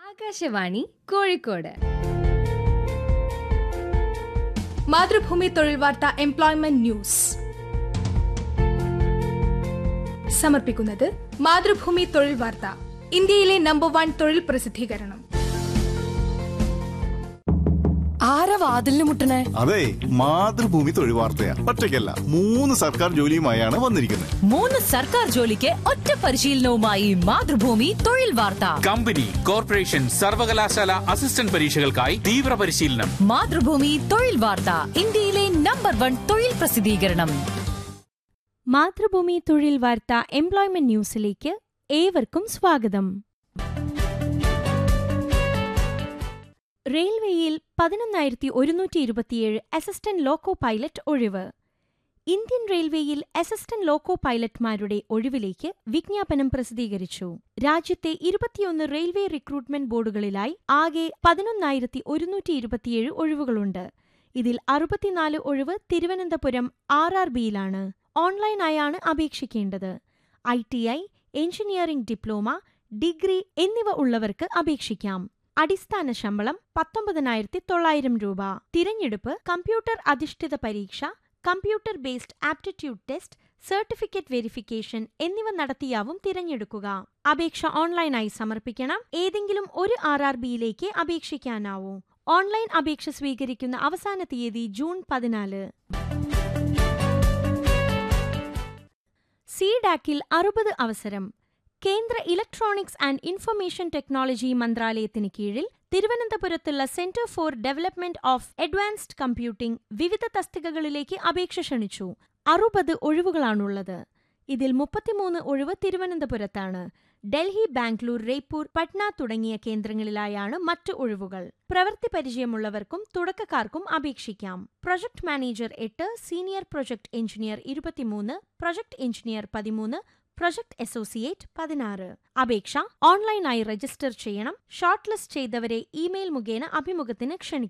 ആകാശവാണി കോഴിക്കോട് മാതൃഭൂമി തൊഴിൽ വാർത്ത employment news സമർപ്പിക്കുന്നത് മാതൃഭൂമി തൊഴിൽ വാർത്ത ഇന്ത്യയിലെ നമ്പർ വൺ തൊഴിൽ പ്രസിദ്ധീകരണം ആരാ വാതിലിന് മുട്ടണേ അതെ മാതൃഭൂമി തൊഴിൽ വാർത്തയാ ഒറ്റയ്ക്കല്ല മൂന്ന് സർക്കാർ ജോലിയുമായാണ് വന്നിരിക്കുന്നത് മൂന്ന് സർക്കാർ ജോലിക്ക് ഒറ്റ പരിശീലനവുമായി മാതൃഭൂമി തൊഴിൽ വാർത്ത കമ്പനി കോർപ്പറേഷൻ സർവകലാശാല അസിസ്റ്റന്റ് പരീക്ഷകൾക്കായി തീവ്ര പരിശീലനം മാതൃഭൂമി തൊഴിൽ വാർത്ത ഇന്ത്യയിലെ നമ്പർ വൺ തൊഴിൽ പ്രസിദ്ധീകരണം മാതൃഭൂമി തൊഴിൽ വാർത്ത എംപ്ലോയ്മെന്റ് ന്യൂസിലേക്ക് ഏവർക്കും സ്വാഗതം റെയിൽവേയിൽ പതിനൊന്നായിരത്തി ഒരുന്നൂറ്റി ഇരുപത്തിയേഴ് അസിസ്റ്റന്റ് ലോക്കോ പൈലറ്റ് ഒഴിവ് ഇന്ത്യൻ റെയിൽവേയിൽ അസിസ്റ്റന്റ് ലോക്കോ പൈലറ്റ്മാരുടെ ഒഴിവിലേക്ക് വിജ്ഞാപനം പ്രസിദ്ധീകരിച്ചു രാജ്യത്തെ ഇരുപത്തിയൊന്ന് റെയിൽവേ റിക്രൂട്ട്മെന്റ് ബോർഡുകളിലായി ആകെ പതിനൊന്നായിരത്തി ഒരുന്നൂറ്റി ഇരുപത്തിയേഴ് ഒഴിവുകളുണ്ട് ഇതിൽ അറുപത്തിനാല് ഒഴിവ് തിരുവനന്തപുരം ആർ ആർ ബിയിലാണ് ഓൺലൈനായാണ് അപേക്ഷിക്കേണ്ടത് I T I engineering diploma degree എന്നിവ ഉള്ളവർക്ക് അപേക്ഷിക്കാം അടിസ്ഥാന ശമ്പളം പത്തൊമ്പതിനായിരത്തി തൊള്ളായിരം രൂപ തിരഞ്ഞെടുപ്പ് കമ്പ്യൂട്ടർ അധിഷ്ഠിത പരീക്ഷ computer based aptitude test certificate verification എന്നിവ നടത്തിയാവും തിരഞ്ഞെടുക്കുക അപേക്ഷ ഓൺലൈനായി സമർപ്പിക്കണം ഏതെങ്കിലും ഒരു ആർ ആർ ബിയിലേക്ക് അപേക്ഷിക്കാനാവൂ ഓൺലൈൻ അപേക്ഷ സ്വീകരിക്കുന്ന അവസാന തീയതി ജൂൺ പതിനാല് സീഡാക്കിൽ അറുപത് അവസരം കേന്ദ്ര ഇലക്ട്രോണിക്സ് ആൻഡ് ഇൻഫർമേഷൻ ടെക്നോളജി മന്ത്രാലയത്തിന് കീഴിൽ തിരുവനന്തപുരത്തുള്ള centre for development of advanced computing വിവിധ തസ്തികകളിലേക്ക് അപേക്ഷ ക്ഷണിച്ചു അറുപത് ഒഴിവുകളാണുള്ളത് ഇതിൽ മുപ്പത്തിമൂന്ന് ഒഴിവ് തിരുവനന്തപുരത്താണ് ഡൽഹി ബാംഗ്ലൂർ റേപ്പൂർ പട്ന തുടങ്ങിയ കേന്ദ്രങ്ങളിലായാണ് മറ്റ് ഒഴിവുകൾ പ്രവൃത്തി പരിചയമുള്ളവർക്കും തുടക്കക്കാർക്കും അപേക്ഷിക്കാം പ്രൊജക്ട് മാനേജർ എട്ട് സീനിയർ പ്രൊജക്ട് എഞ്ചിനീയർ ഇരുപത്തിമൂന്ന് പ്രൊജക്ട് എഞ്ചിനീയർ പതിമൂന്ന് പ്രൊജക്ട് അസോസിയേറ്റ് പതിനാറ് അപേക്ഷ ഓൺലൈനായി രജിസ്റ്റർ ചെയ്യണം ഷോർട്ട് ലിസ്റ്റ് ചെയ്തവരെ ഇമെയിൽ മുഖേന അഭിമുഖത്തിന് ക്ഷണിക്കും